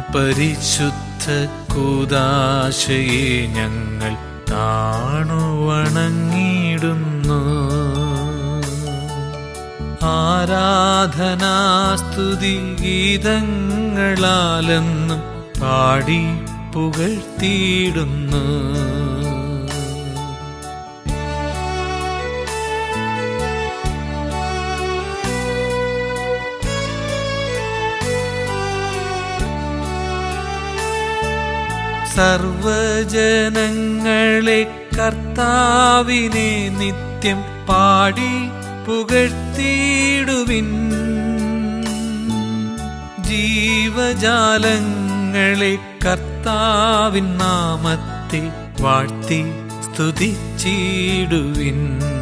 പരിശുദ്ധ കൂദാശയെ ഞങ്ങൾ താണുവണങ്ങിടുന്നു ആരാധനാസ്തുതി ഗീതങ്ങളാലെന്നും പാടി പുകഴ്ത്തിയിടുന്നു സർവജനങ്ങളെ കർത്താവിനെ നിത്യം പാടി പുകഴ്ത്തിയിടുവിൻ ജീവജാലങ്ങളെ കർത്താവിൻ നാമത്തെ വാഴ്ത്തി സ്തുതിച്ചിടുവിൻ